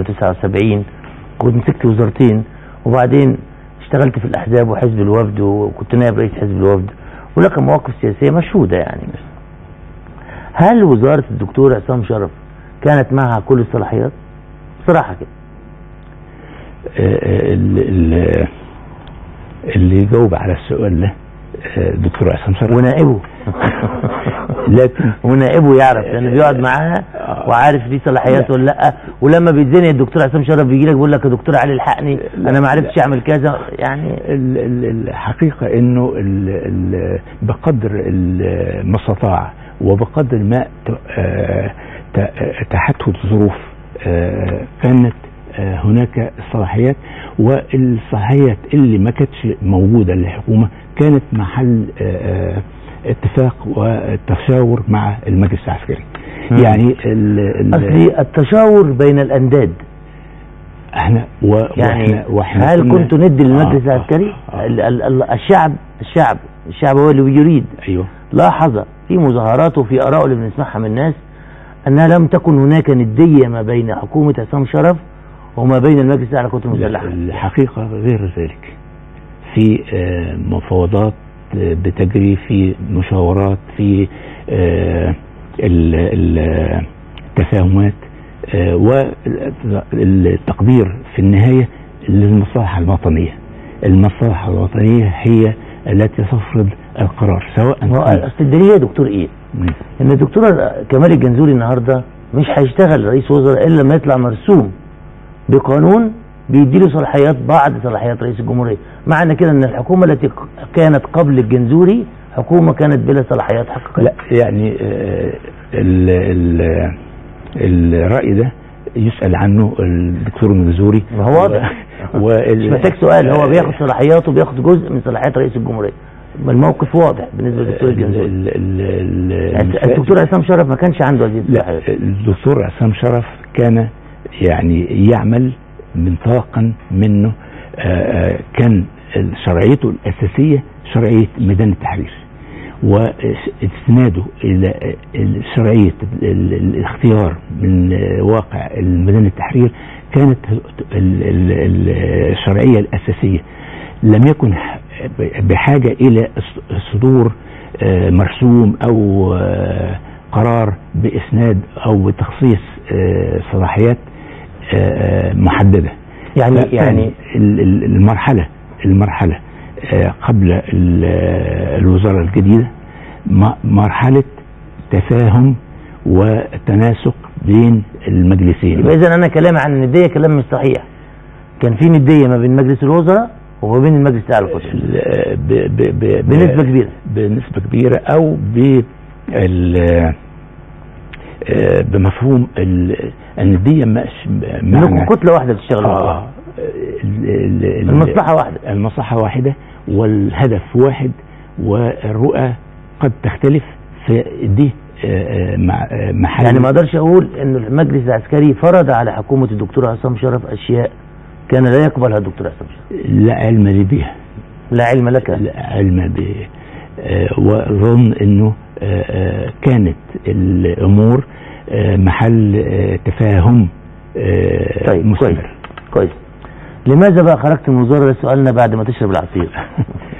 79 كنت مسكت وزارتين وبعدين اشتغلت في الأحزاب وحزب الوفد وكنت نائب رئيس حزب الوفد ولك مواقف سياسية مشهودة يعني هل وزارة الدكتور عصام شرف كانت معها كل الصلاحيات؟ بصراحة كده آه، ال- ال- اللي يجاوب على السؤال ده آه، دكتور عصام شرف ونائبه لكن ونائبه يعرف لانه بيقعد معاها وعارف دي صلاحيات ولا لا ولما بيتزنق الدكتور عصام شرف بيجي لك بيقول لك يا دكتور علي الحقني انا ما عرفتش اعمل كذا يعني ال- ال- الحقيقة انه ال- ال- بقدر ال- ما استطاع وبقدر ما ت- آه، ت- اتاحته الظروف آه، كانت آه، هناك صلاحيات والصلاحيات اللي ما كانتش موجودة للحكومة كانت محل آه، آه، اتفاق والتشاور مع المجلس العسكري مم. يعني ال- ال- اصلي التشاور بين الانداد احنا و- يعني واحنا واحنا هل كنا- كنتوا ندي للمجلس آه، العسكري آه، آه. ال- ال- ال- الشعب الشعب الشعب هو اللي يريد ايوه لاحظ في مظاهرات وفي آراء اللي بنسمعها من الناس أنها لم تكن هناك ندية ما بين حكومة عصام شرف وما بين المجلس الأعلى للقوات لا، المسلحة الحقيقة غير ذلك في آه، مفاوضات آه، بتجري في مشاورات في آه، ال- ال- التفاهمات آه، والتقدير في النهاية للمصالحة الوطنية المصالحة الوطنية هي التي تفرض القرار سواء هو كان- أصل الدليل يا دكتور إيه؟ مم. إن الدكتور كمال الجنزوري النهاردة مش هيشتغل رئيس وزراء إلا لما يطلع مرسوم بقانون بيديله صلاحيات بعض صلاحيات رئيس الجمهورية معنى كده أن الحكومة التي كانت قبل الجنزوري حكومة كانت بلا صلاحيات حقيقية لا يعني آه، ال ال الرأي ده يسأل عنه الدكتور المنزوري ما هو واضح وال- مش محتاج سؤال هو بياخد صلاحياته بياخد جزء من صلاحيات رئيس الجمهورية الموقف واضح بالنسبة للدكتور ال- الجنزوري ال- ال- يعني المسائل- الدكتور عصام شرف ما كانش عنده هذه لا الصلاحيات الدكتور عصام شرف كان يعني يعمل منطلقا منه آه، آه، كان شرعيته الأساسية شرعية ميدان التحرير واستناده إلى شرعية ال- الاختيار من واقع ميدان التحرير كانت ال- ال- الشرعية الأساسية لم يكن بحاجة إلى صدور آه، مرسوم أو آه، قرار بإسناد أو بتخصيص آه، صلاحيات آه، محددة يعني فكان يعني ال- ال- المرحلة المرحلة آه، قبل ال- آه، الوزارة الجديدة م- مرحلة تفاهم وتناسق بين المجلسين يبقى اذا انا كلامي عن النديه كلام مش صحيح كان في نديه ما بين مجلس الوزراء وما بين المجلس الاعلى للقوات ال- ب- ب- ب- بنسبه كبيره بنسبة كبيرة أو ب ال- آه، بمفهوم ال- الندية مش انكم معنى كتله واحده بتشتغلوا مع بعض. آه ال- ال- ال- المصلحه واحده المصلحة واحدة والهدف واحد والرؤى قد تختلف فدي آه، آه، مع- آه، محل يعني ما اقدرش اقول ان المجلس العسكري فرض على حكومه الدكتور عصام شرف اشياء كان لا يقبلها الدكتور عصام شرف لا علم لي بها لا علم لك لا علم به آه، واظن انه آه، آه، كانت الامور آه، محل آه، تفاهم آه، طيب كويس مستمر كويس لماذا بقى خرجت من الوزاره ده سؤالنا بعد ما تشرب العصير